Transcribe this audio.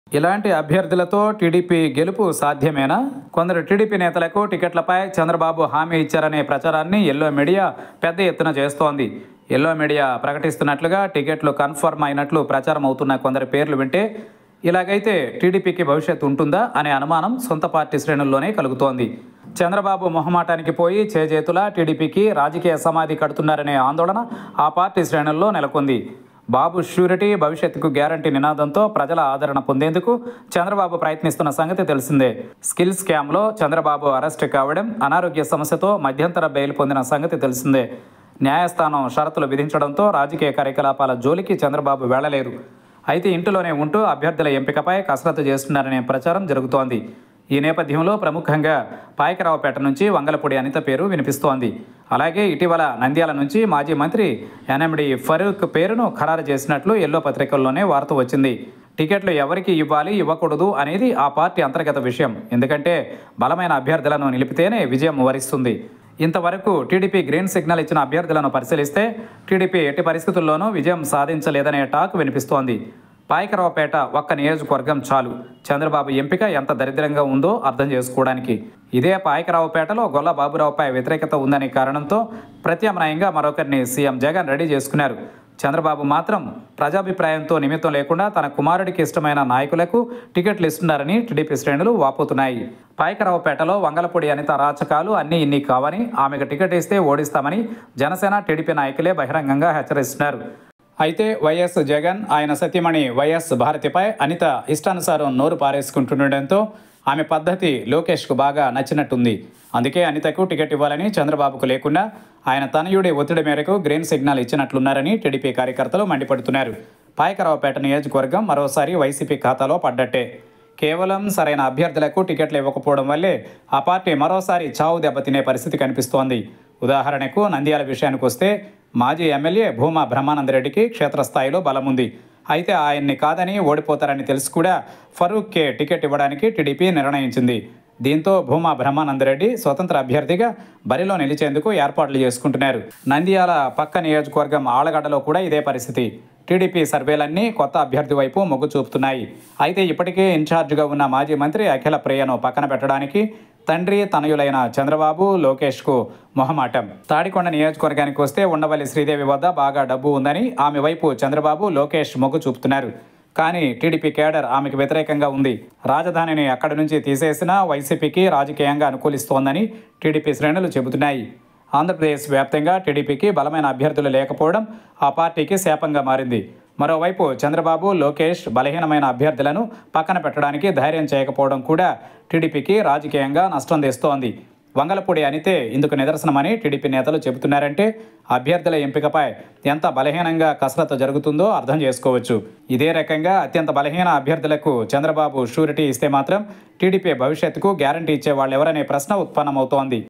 ఇలాంటి అభ్యర్థులతో టీడీపీ గెలుపు సాధ్యమేనా కొందరు టీడీపీ నేతలకు టికెట్లపై చంద్రబాబు హామీ ఇచ్చారనే ప్రచారాన్ని ఎల్లో మీడియా పెద్ద ఎత్తున చేస్తోంది ఎల్లో మీడియా ప్రకటిస్తున్నట్లుగా టికెట్లు కన్ఫర్మ్ అయినట్లు ప్రచారం అవుతున్న కొందరి పేర్లు వింటే ఇలాగైతే టీడీపీకి భవిష్యత్తు ఉంటుందా అనే అనుమానం సొంత పార్టీ శ్రేణుల్లోనే కలుగుతోంది చంద్రబాబు మొహమాటానికి పోయి చేజేతుల టీడీపీకి రాజకీయ సమాధి కడుతున్నారనే ఆందోళన ఆ పార్టీ శ్రేణుల్లో నెలకొంది బాబు ష్యూరిటీ భవిష్యత్తుకు గ్యారంటీ నినాదంతో ప్రజల ఆదరణ పొందేందుకు చంద్రబాబు ప్రయత్నిస్తున్న సంగతి తెలిసిందే స్కిల్ స్కామ్లో చంద్రబాబు అరెస్ట్ కావడం అనారోగ్య సమస్యతో మధ్యంతర బెయిల్ పొందిన సంగతి తెలిసిందే న్యాయస్థానం షరతులు విధించడంతో రాజకీయ కార్యకలాపాల జోలికి చంద్రబాబు వెళ్లలేదు అయితే ఇంటిలోనే ఉంటూ అభ్యర్థుల ఎంపికపై కసరత్తు చేస్తున్నారనే ప్రచారం జరుగుతోంది ఈ నేపథ్యంలో ప్రముఖంగా పాయకరావుపేట నుంచి వంగలపూడి అనిత పేరు వినిపిస్తోంది అలాగే ఇటీవల నంద్యాల నుంచి మాజీ మంత్రి ఎన్ఎండి ఫరూక్ పేరును ఖరారు చేసినట్లు ఎల్లో పత్రికల్లోనే వార్త వచ్చింది టికెట్లు ఎవరికి ఇవ్వాలి ఇవ్వకూడదు అనేది ఆ పార్టీ అంతర్గత విషయం ఎందుకంటే బలమైన అభ్యర్థులను నిలిపితేనే విజయం వరిస్తుంది ఇంతవరకు టీడీపీ గ్రీన్ సిగ్నల్ ఇచ్చిన అభ్యర్థులను పరిశీలిస్తే టీడీపీ ఎట్టి పరిస్థితుల్లోనూ విజయం సాధించలేదనే టాక్ వినిపిస్తోంది పాయకరావుపేట ఒక్క నియోజకవర్గం చాలు చంద్రబాబు ఎంపిక ఎంత దరిద్రంగా ఉందో అర్థం చేసుకోవడానికి ఇదే పాయకరావుపేటలో గొల్ల బాబురావుపై వ్యతిరేకత ఉందనే కారణంతో ప్రత్యామ్నాయంగా మరొకరిని సీఎం జగన్ రెడీ చేసుకున్నారు చంద్రబాబు మాత్రం ప్రజాభిప్రాయంతో నిమిత్తం లేకుండా తన కుమారుడికి ఇష్టమైన నాయకులకు టికెట్లు ఇస్తున్నారని టీడీపీ శ్రేణులు వాపోతున్నాయి పాయకరావుపేటలో వంగలపూడి అనిత అరాచకాలు అన్నీ ఇన్ని కావని ఆమెకు టికెట్ ఇస్తే ఓడిస్తామని జనసేన టీడీపీ నాయకులే బహిరంగంగా హెచ్చరిస్తున్నారు అయితే వైఎస్ జగన్ ఆయన సతీమణి వైఎస్ భారతిపై అనిత ఇష్టానుసారం నోరు పారేసుకుంటుండటంతో ఆమె పద్ధతి లోకేష్కు బాగా నచ్చినట్టుంది అందుకే అనితకు టికెట్ ఇవ్వాలని చంద్రబాబుకు లేకుండా ఆయన తనయుడి ఒత్తిడి మేరకు గ్రీన్ సిగ్నల్ ఇచ్చినట్లున్నారని టీడీపీ కార్యకర్తలు మండిపడుతున్నారు పాయకరావుపేట నియోజకవర్గం మరోసారి వైసీపీ ఖాతాలో పడ్డట్టే కేవలం సరైన అభ్యర్థులకు టికెట్లు ఇవ్వకపోవడం వల్లే ఆ పార్టీ మరోసారి చావు దెబ్బతినే పరిస్థితి కనిపిస్తోంది ఉదాహరణకు నంద్యాల విషయానికి వస్తే మాజీ ఎమ్మెల్యే భూమా బ్రహ్మానందరెడ్డికి క్షేత్రస్థాయిలో బలముంది అయితే ఆయన్ని కాదని ఓడిపోతారని తెలిసి కూడా ఫరూక్కే టికెట్ ఇవ్వడానికి టీడీపీ నిర్ణయించింది దీంతో భూమా బ్రహ్మానందరెడ్డి స్వతంత్ర అభ్యర్థిగా బరిలో నిలిచేందుకు ఏర్పాట్లు చేసుకుంటున్నారు నంద్యాల పక్క నియోజకవర్గం ఆలగడ్డలో కూడా ఇదే పరిస్థితి టీడీపీ సర్వేలన్నీ కొత్త అభ్యర్థి వైపు మొగ్గు చూపుతున్నాయి అయితే ఇప్పటికే ఇన్ఛార్జిగా ఉన్న మాజీ మంత్రి అఖిల ప్రియను పక్కన పెట్టడానికి తండ్రి తనయులైన చంద్రబాబు లోకేష్కు మొహమాటం తాడికొండ నియోజకవర్గానికి వస్తే ఉండవల్లి శ్రీదేవి వద్ద బాగా డబ్బు ఉందని ఆమె వైపు చంద్రబాబు లోకేష్ మొగ్గు చూపుతున్నారు కానీ టీడీపీ కేడర్ ఆమెకు వ్యతిరేకంగా ఉంది రాజధానిని అక్కడి నుంచి తీసేసినా వైసీపీకి రాజకీయంగా అనుకూలిస్తోందని టీడీపీ శ్రేణులు చెబుతున్నాయి ఆంధ్రప్రదేశ్ వ్యాప్తంగా టీడీపీకి బలమైన అభ్యర్థులు లేకపోవడం ఆ పార్టీకి శాపంగా మారింది మరోవైపు చంద్రబాబు లోకేష్ బలహీనమైన అభ్యర్థులను పక్కన పెట్టడానికి ధైర్యం చేయకపోవడం కూడా టీడీపీకి రాజకీయంగా నష్టం తెస్తోంది వంగలపూడి అనితే ఇందుకు నిదర్శనమని టీడీపీ నేతలు చెబుతున్నారంటే అభ్యర్థుల ఎంపికపై ఎంత బలహీనంగా కసరత్తు జరుగుతుందో అర్థం చేసుకోవచ్చు ఇదే రకంగా అత్యంత బలహీన అభ్యర్థులకు చంద్రబాబు షూరిటీ ఇస్తే మాత్రం టీడీపీ భవిష్యత్తుకు గ్యారంటీ ఇచ్చే వాళ్ళెవరనే ప్రశ్న ఉత్పన్నమవుతోంది